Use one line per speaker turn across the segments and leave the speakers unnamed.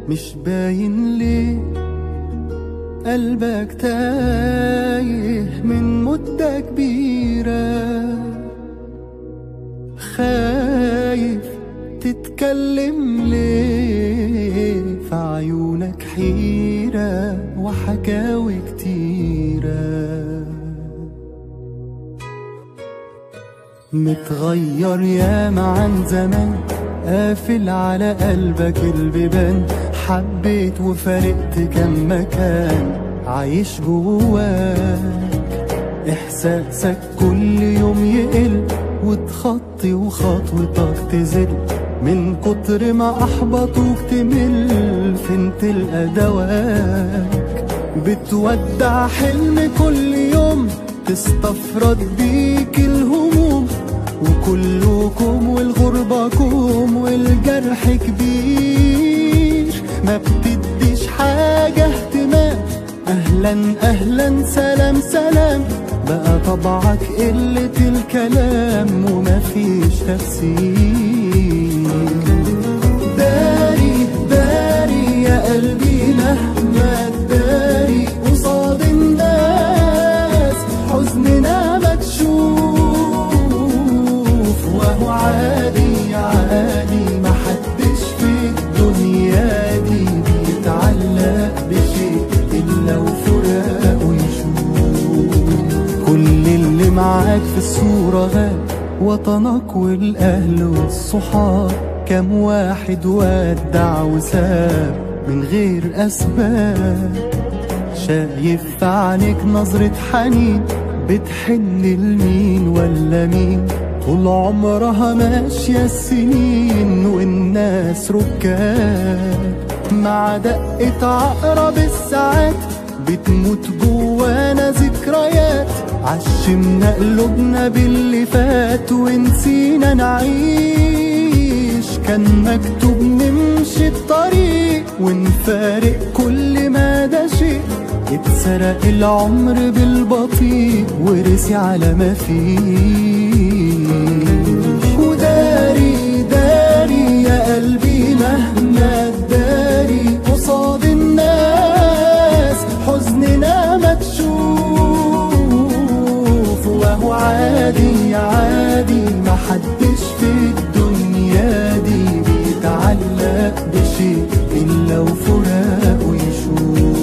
مش باين ليه قلبك تايه من مدة كبيرة خايف تتكلم ليه في عيونك حيرة وحكاوي كتيرة متغير ياما عن زمان قافل على قلبك البيبان حبيت وفارقت كم مكان عايش جواك احساسك كل يوم يقل وتخطي وخطوتك تزل من كتر ما احبطوك تمل فين تلقى دواك بتودع حلم كل يوم تستفرد بيك الهموم وكلكم والغربة كوم والجرح كبير ما بتديش حاجة اهتمام أهلا أهلا سلام سلام بقى طبعك قلة الكلام ومفيش تفسير داري داري يا قلبي مهما تداري قصاد الناس حزننا مكشوف وهو عادي عادي محدش في الدنيا دي بيتعلق بشيء إلا وفراقه يشوف كل اللي معاك في الصورة غاب وطنك والأهل والصحاب كم واحد ودع وساب من غير أسباب شايف في عينيك نظرة حنين بتحن لمين ولا مين طول عمرها ماشية السنين والناس ركاب مع دقة عقرب الساعات بتموت جوانا ذكريات عشمنا قلوبنا باللي فات ونسينا نعيش كان مكتوب نمشي الطريق ونفارق كل ما ده شيء اتسرق العمر بالبطيء ورسي على ما فيه وداري داري يا قلبي مهما تداري قصاد الناس حزننا مكشوف وهو عادي عادي محدش في الدنيا دي بيتعلق بشيء إلا وفراقه يشوف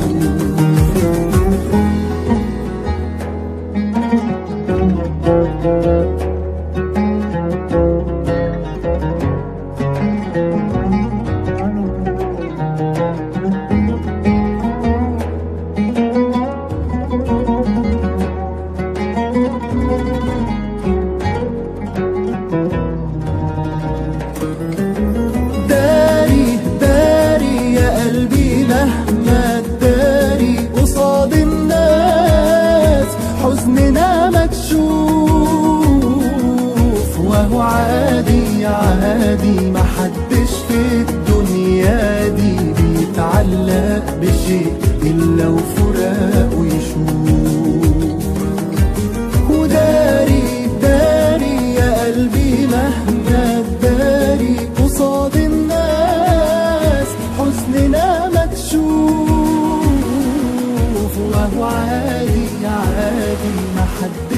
داري داري يا قلبي مهما تداري قصاد الناس حزننا مكشوف وهو عادي عادي محدش في الدنيا دي بيتعلق بشيء إلا وفراقه يشوف وداري داري يا قلبي مهما تداري قصاد الناس حزننا مكشوف وهو عادي عادي محدش